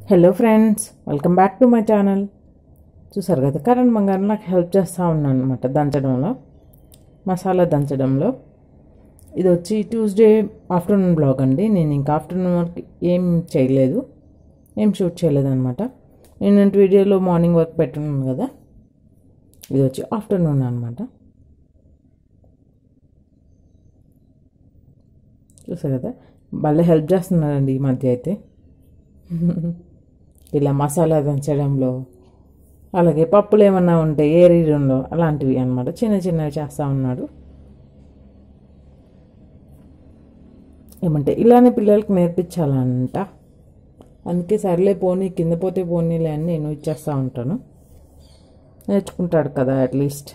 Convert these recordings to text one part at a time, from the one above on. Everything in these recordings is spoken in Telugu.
Hello friends welcome back to my channel చూసారు కదా కరణ్ బంగారు నాకు హెల్ప్ చేస్తూ ఉన్నాను అనమాట దంచడంలో మసాలా దంచడంలో ఇది వచ్చి ట్యూస్డే ఆఫ్టర్నూన్ బ్లాగ్ అండి నేను ఇంకా ఆఫ్టర్నూన్ వరకు ఏం చేయలేదు ఏం షూట్ చేయలేదు అనమాట నేను వీడియోలో మార్నింగ్ వర్క్ పెట్టున్నాను కదా ఇది వచ్చి ఆఫ్టర్నూన్ అనమాట చూసారు కదా భలే హెల్ప్ చేస్తున్నారండి ఈ మధ్య అయితే ఇలా మసాలా దంచడంలో అలాగే పప్పులు ఏమన్నా ఉంటే ఏరీడంలో అలాంటివి అనమాట చిన్న చిన్నవి చేస్తూ ఉన్నాడు ఏమంటే ఇలానే పిల్లలకి నేర్పించాలంట అందుకే సర్లే పోనీ కింద పోతే పోనీలే అని నేను ఇచ్చేస్తూ ఉంటాను నేర్చుకుంటాడు కదా అట్లీస్ట్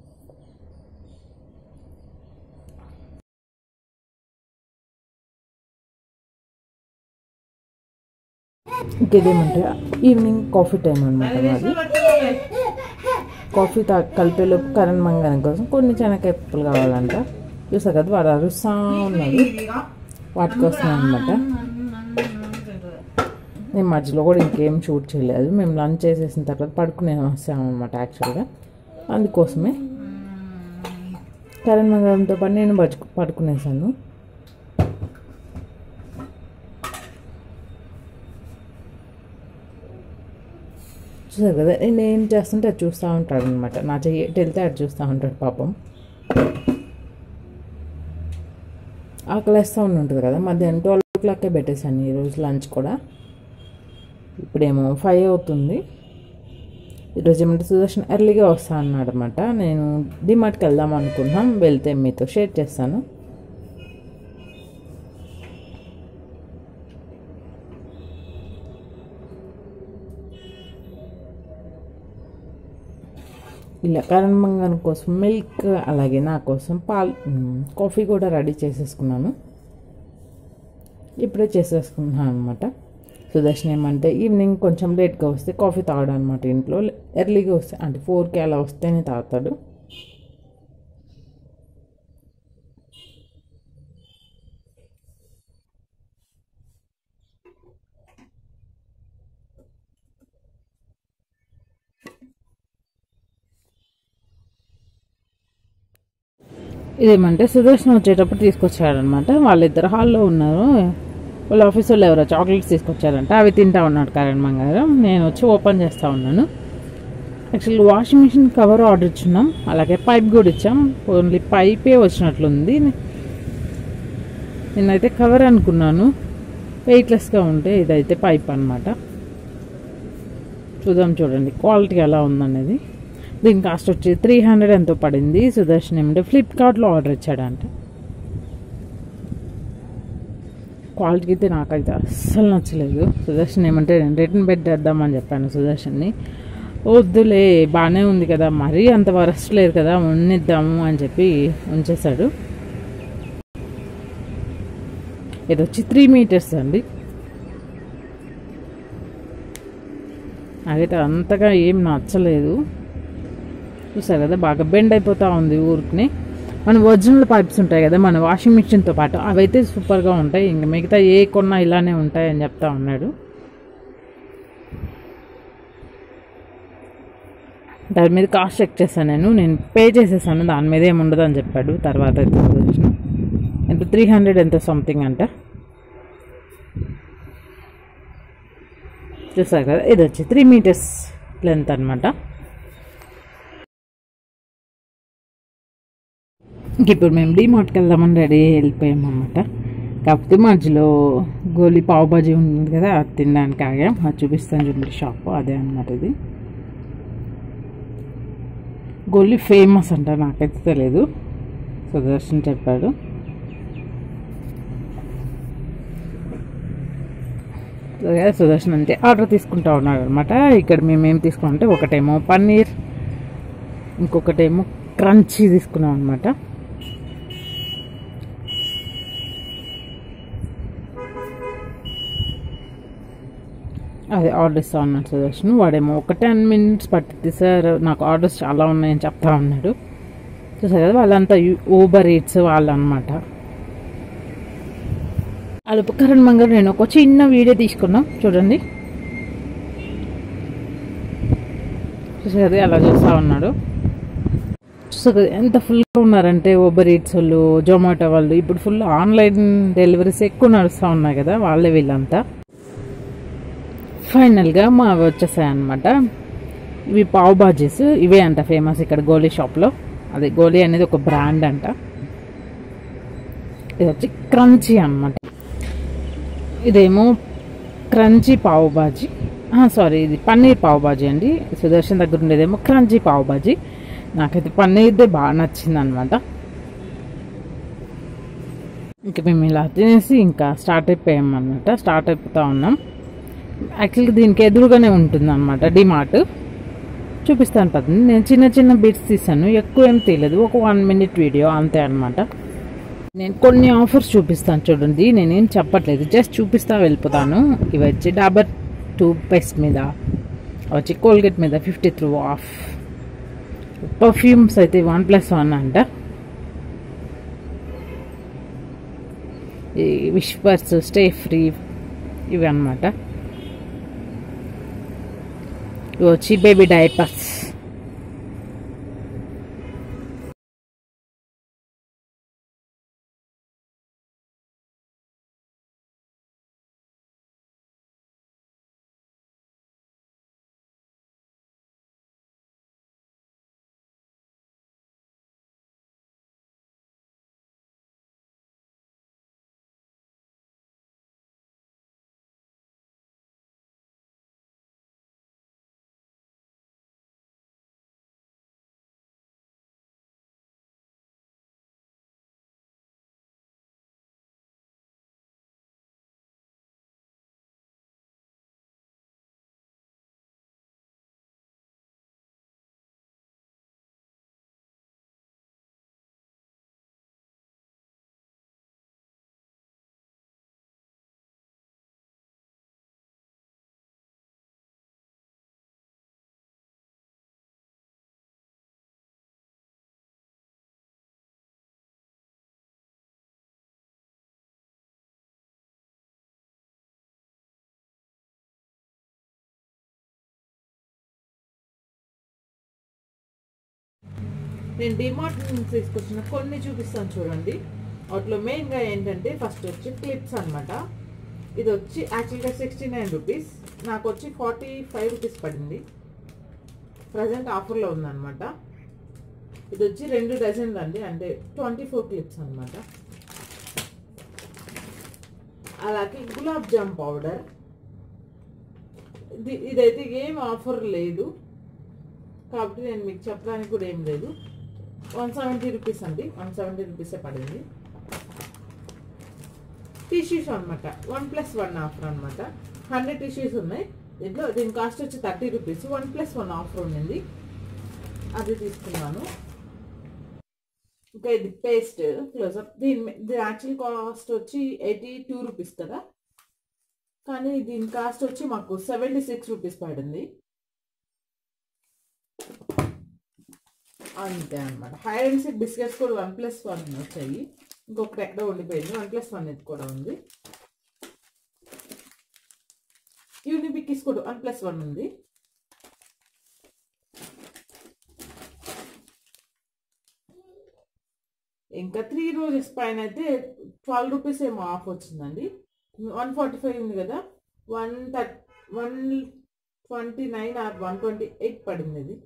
ఇంకేదేమంటే ఈవినింగ్ కాఫీ టైం అనమాట మాది కాఫీ తా కలిపేలోపు కరణ్ మంగన కోసం కొన్ని శనగకాయ పప్పులు కావాలంట చూసా కదా వాడు అరుస్తా ఉన్నాడు వాటి కోసం అనమాట నేను మధ్యలో కూడా ఇంకేం షూట్ చేయలేదు మేము లంచ్ చేసేసిన తర్వాత పడుకునే వస్తామన్నమాట యాక్చువల్గా అందుకోసమే కరణ్ మంగళంతో పాటు నేను పడుకు పడుకునేసాను చూసారు కదా నేను ఏం చేస్తుంటే అది చూస్తూ ఉంటాడు అనమాట నా చెయ్యి ఎటు వెళ్తే అది చూస్తూ ఉంటాడు పాపం ఆకలేస్తూ ఉంటుంది కదా మధ్యాహ్నం ట్వెల్వ్ ఓ క్లాక్కే పెట్టేశాను ఈరోజు లంచ్ కూడా ఇప్పుడేమో ఫైవ్ అవుతుంది ఈరోజు ఏమంటే సుదర్శన్ ఎర్లీగా వస్తా అన్నాడు అనమాట నేను డిమార్ట్కి వెళ్దాం అనుకున్నాం వెళ్తే మీతో షేర్ చేస్తాను ఇలా కరణ్ మంగన్ కోసం మిల్క్ అలాగే నా కోసం పాల్ కాఫీ కూడా రెడీ చేసేసుకున్నాను ఇప్పుడే చేసేసుకున్నాను అనమాట సుదర్శన్ ఏమంటే ఈవినింగ్ కొంచెం లేట్గా వస్తే కాఫీ తాగడం అనమాట ఇంట్లో ఎర్లీగా వస్తే అంటే ఫోర్కి అలా వస్తేనే తాగుతాడు ఇదేమంటే సుదర్శన్ వచ్చేటప్పుడు తీసుకొచ్చాడనమాట వాళ్ళిద్దరు హాల్లో ఉన్నారు వాళ్ళ ఆఫీస్ వాళ్ళు ఎవరో చాక్లెట్స్ తీసుకొచ్చారంట అవి తింటా ఉన్నాడు కరణ్ మంగారం నేను వచ్చి ఓపెన్ చేస్తూ ఉన్నాను actually washing machine cover order ఇచ్చున్నాం అలాగే పైప్ కూడా ఇచ్చాం ఓన్లీ పైపే వచ్చినట్లుంది నేనైతే కవర్ అనుకున్నాను వెయిట్లెస్గా ఉంటే ఇదైతే పైప్ అనమాట చూద్దాం చూడండి క్వాలిటీ ఎలా ఉందనేది దీని కాస్ట్ వచ్చి త్రీ హండ్రెడ్ ఎంతో పడింది సుదర్శన్ ఏమంటే ఫ్లిప్కార్ట్లో ఆర్డర్ ఇచ్చాడంట క్వాలిటీ అయితే నాకైతే అస్సలు నచ్చలేదు సుదర్శన్ ఏమంటే నేను రిటర్న్ పెట్టేద్దామని చెప్పాను సుదర్శన్ని వద్దులే బాగానే ఉంది కదా మరీ అంత వరస్ట్ లేదు కదా ఉన్నిద్దాము అని చెప్పి ఉంచేశాడు ఇది వచ్చి త్రీ మీటర్స్ అండి నాకైతే అంతగా ఏం నచ్చలేదు చూసారు కదా బాగా బెండ్ అయిపోతూ ఉంది ఊరికి మన ఒరిజినల్ పైప్స్ ఉంటాయి కదా మన వాషింగ్ మిషన్తో పాటు అవైతే సూపర్గా ఉంటాయి ఇంక మిగతా ఏ కొన్నా ఇలానే ఉంటాయి అని చెప్తా ఉన్నాడు దాని మీద కాస్ట్ చెక్ చేశాను నేను నేను పే చేసేసాను దాని మీద ఏమి ఉండదు అని చెప్పాడు తర్వాత వచ్చిన ఎంత త్రీ హండ్రెడ్ ఎంత సంథింగ్ అంట చూసారు కదా ఇది వచ్చి త్రీ మీటర్స్ లెంత్ అనమాట ఇప్పుడు మేము డీమార్ట్కి వెళ్దామని రెడీ వెళ్ళిపోయాం అనమాట కాకపోతే మధ్యలో గోలీ పావు బాజీ ఉంది కదా అది తినడానికి ఆగాం అది చూపిస్తాను చూడండి షాప్ అదే అనమాట ఇది గోలీ ఫేమస్ అంట నాకైతే తెలియదు సుదర్శన్ చెప్పాడు సుదర్శన్ అంతే ఆర్డర్ తీసుకుంటా ఉన్నాడు అనమాట ఇక్కడ మేము ఏం తీసుకున్నాం అంటే ఒకటేమో పన్నీర్ ఇంకొకటేమో క్రంచీ తీసుకున్నాం అనమాట అదే ఆర్డర్ ఇస్తా ఉన్నాడు సుదర్శన్ వాడేమో ఒక టెన్ మినిట్స్ పట్టింది సార్ నాకు ఆర్డర్స్ చాలా ఉన్నాయని చెప్తా ఉన్నాడు చూసారు కదా వాళ్ళంతా ఊబర్ ఈట్స్ వాళ్ళు అనమాట అలుపు కరణ్ మంగళ నేను ఒక చిన్న వీడియో తీసుకున్నాం చూడండి చూసారు అలా చూస్తూ ఉన్నాడు చూసారు ఎంత ఫుల్గా ఉన్నారంటే ఓబర్ ఈట్స్ వాళ్ళు జొమాటో వాళ్ళు ఇప్పుడు ఫుల్ ఆన్లైన్ డెలివరీస్ ఎక్కువ నడుస్తూ ఉన్నాయి కదా వాళ్ళే వీళ్ళంతా ఫైనల్గా మా అవి వచ్చేసాయి అనమాట ఇవి పావ్ బాజీస్ ఇవే అంట ఫేమస్ ఇక్కడ గోలీ షాప్లో అదే గోలీ అనేది ఒక బ్రాండ్ అంట ఇది వచ్చి క్రంచీ అన్నమాట ఇదేమో క్రంచీ పావు బాజీ సారీ ఇది పన్నీర్ పావు బాజీ అండి సుదర్శన్ దగ్గర ఉండేదేమో క్రంచీ పావు బాజీ నాకైతే పన్నీర్దే బాగా నచ్చింది అనమాట ఇంకా మేము ఇలా తినేసి ఇంకా స్టార్ట్ అయిపోయాం అనమాట స్టార్ట్ అయిపోతా ఉన్నాం యాక్చువల్గా దీనికి ఎదురుగానే ఉంటుంది అనమాట డిమార్ట్ చూపిస్తాను పదండి నేను చిన్న చిన్న బిట్స్ తీసాను ఎక్కువ ఏం తీయలేదు ఒక వన్ మినిట్ వీడియో అంతే అనమాట నేను కొన్ని ఆఫర్స్ చూపిస్తాను చూడండి నేనేం చెప్పట్లేదు జస్ట్ చూపిస్తా వెళ్ళిపోతాను ఇవి వచ్చి డాబర్ టూత్ పేస్ట్ మీద వచ్చి కోల్గేట్ మీద ఫిఫ్టీ త్రూ ఆఫ్ పర్ఫ్యూమ్స్ అయితే వన్ ప్లస్ వన్ అంట ఈ విష్పర్స్ స్టే ఫ్రీ ఇవి అనమాట ఇవి వచ్చి బేబీ డైపర్స్ నేను డిమార్ట్ నుంచి తీసుకొచ్చిన కొన్ని చూపిస్తాను చూడండి వాటిలో మెయిన్గా ఏంటంటే ఫస్ట్ వచ్చి క్లిప్స్ అనమాట ఇది వచ్చి యాక్చువల్గా సిక్స్టీ నైన్ రూపీస్ నాకు వచ్చి ఫార్టీ ఫైవ్ రూపీస్ పడింది ప్రజెంట్ ఆఫర్లో ఉందన్నమాట ఇది వచ్చి రెండు డజన్లు అండి అంటే ట్వంటీ ఫోర్ క్లిప్స్ అనమాట అలాగే గులాబ్ జామ్ పౌడర్ ఇది ఇదైతే ఏం ఆఫర్ లేదు కాబట్టి నేను మీకు చెప్పడానికి కూడా ఏం లేదు వన్ సెవెంటీ రూపీస్ అండి వన్ సెవెంటీ రూపీసే పడింది టిష్యూస్ అనమాట వన్ ప్లస్ వన్ ఆఫర్ అనమాట హండ్రెడ్ టిష్యూస్ ఉన్నాయి దీంట్లో దీని కాస్ట్ వచ్చి thirty rupees one plus one offer ఉండింది అది తీసుకున్నాను ఇంకా ఇది పేస్ట్ క్లోజప్ దీని ఇది యాక్చువల్ కాస్ట్ వచ్చి ఎయిటీ టూ రూపీస్ కదా కానీ దీని కాస్ట్ వచ్చి మాకు సెవెంటీ సిక్స్ రూపీస్ పడింది అంతే అనమాట హైడ్ అండ్ సిక్ బిస్కెట్స్ కూడా వన్ ప్లస్ వన్ వచ్చాయి ఇంకొకటి ఎక్కడ ఉండిపోయింది వన్ ప్లస్ వన్ ఇది కూడా ఉంది యూనిబిక్కిస్ కూడా వన్ ప్లస్ వన్ ఉంది ఇంకా త్రీ రోజెస్ పైన అయితే ట్వెల్వ్ రూపీస్ ఏమో ఆఫ్ వచ్చిందండి వన్ ఫార్టీ ఫైవ్ ఉంది కదా వన్ థర్ట్ one twenty nine or one twenty eight పడింది ఇది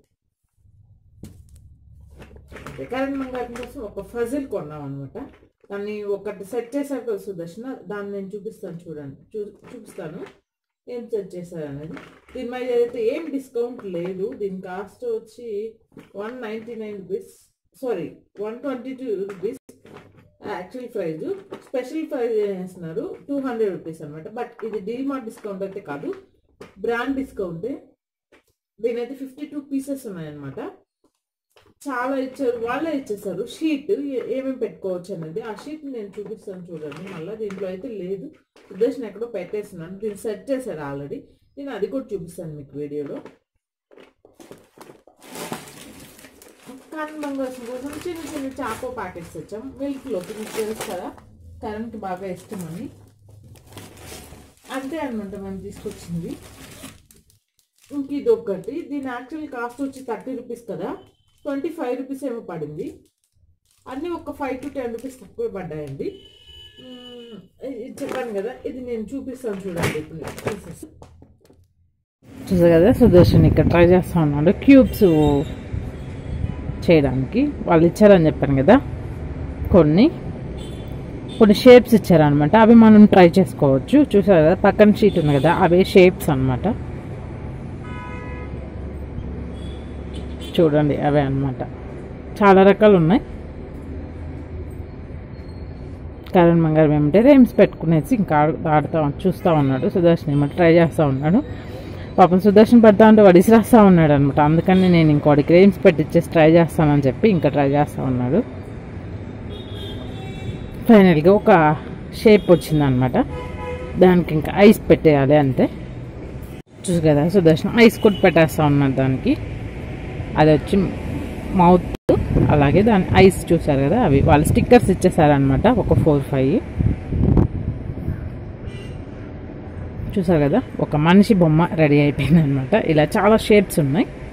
కరెంట్ మంగారం కోసం ఒక ఫజిల్ కొన్నాం అనమాట దాన్ని ఒకటి సెట్ చేశారు కదా సుదర్శన దాన్ని నేను చూపిస్తాను చూడండి చూ చూపిస్తాను ఏం సెట్ చేశారు అనేది దీని మీద అయితే ఏం డిస్కౌంట్ లేదు దీని కాస్ట్ వచ్చి one ninety nine rupees sorry one twenty two rupees actual price special price చేస్తున్నారు టూ హండ్రెడ్ రూపీస్ అనమాట బట్ ఇది డీమార్ట్ డిస్కౌంట్ అయితే కాదు బ్రాండ్ డిస్కౌంటే దీని అయితే ఫిఫ్టీ టూ పీసెస్ ఉన్నాయన్నమాట చాలా ఇచ్చారు వాళ్ళే ఇచ్చేసారు షీట్ ఏమేమి పెట్టుకోవచ్చు అనేది ఆ షీట్ నేను చూపిస్తాను చూడండి మళ్ళీ దీంట్లో అయితే లేదు ఉద్దేశం ఎక్కడో పెట్టేస్తున్నాను దీన్ని సెట్ చేశారు ఆల్రెడీ నేను అది కూడా చూపిస్తాను మీకు వీడియోలో కాన్ బంగాసం కోసం చిన్న చిన్న చాకో ప్యాకెట్స్ వచ్చాం మిల్క్లోకి మీకు తెలుసు కదా కరెంట్ బాగా ఇష్టమని అంతే అనమాట మనం తీసుకొచ్చింది ఇంక ఇది ఒకటి దీని యాక్చువల్ కాస్ట్ వచ్చి థర్టీ రూపీస్ కదా ట్వంటీ ఫైవ్ రూపీస్ ఏమో పడింది అన్నీ ఒక ఫైవ్ టు టెన్ రూపీస్ తక్కువ పడ్డాయండి మ్మ్, ఇది చెప్పాను కదా ఇది నేను చూపిస్తాను చూడండి ఇప్పుడు నేను తీసేసి. చూసారు కదా సుదర్శన్ ఇక్కడ ట్రై చేస్తా ఉన్నాడు క్యూబ్స్ చేయడానికి వాళ్ళు ఇచ్చారని చెప్పాను కదా కొన్ని కొన్ని షేప్స్ ఇచ్చారనమాట అవి మనం ట్రై చేసుకోవచ్చు చూసారు కదా పక్కన షీట్ ఉంది కదా అవే షేప్స్ అన్నమాట చూడండి అవే అన్నమాట చాలా రకాలు ఉన్నాయి కరణ్ మంగారు ఏమంటే రేమ్స్ పెట్టుకునేసి ఇంకా ఆడు- ఆడుతా చూస్తూ ఉన్నాడు సుదర్శన్ ఏమో ట్రై చేస్తూ ఉన్నాడు పాపం సుదర్శన్ పడతా ఉంటే వాడు ఇసిరేస్తూ ఉన్నాడు అనమాట అందుకని నేను ఇంకోటికి రేమ్స్ పెట్టిచ్చేసి ట్రై చేస్తానని చెప్పి ఇంకా ట్రై చేస్తూ ఉన్నాడు ఫైనల్గా ఒక షేప్ వచ్చిందనమాట దానికి ఇంకా ఐస్ పెట్టేయాలి అంతే చూసు కదా సుదర్శన్ ఐస్ కూడా పెట్టేస్తా ఉన్నాడు దానికి అది వచ్చి మౌత్ అలాగే దాని ఐస్ చూసారు కదా అవి వాళ్ళు స్టిక్కర్స్ ఇచ్చేసారనమాట ఒక ఫోర్ ఫైవ్ చూసారు కదా ఒక మనిషి బొమ్మ రెడీ అయిపోయింది అనమాట ఇలా చాలా షేప్స్ ఉన్నాయి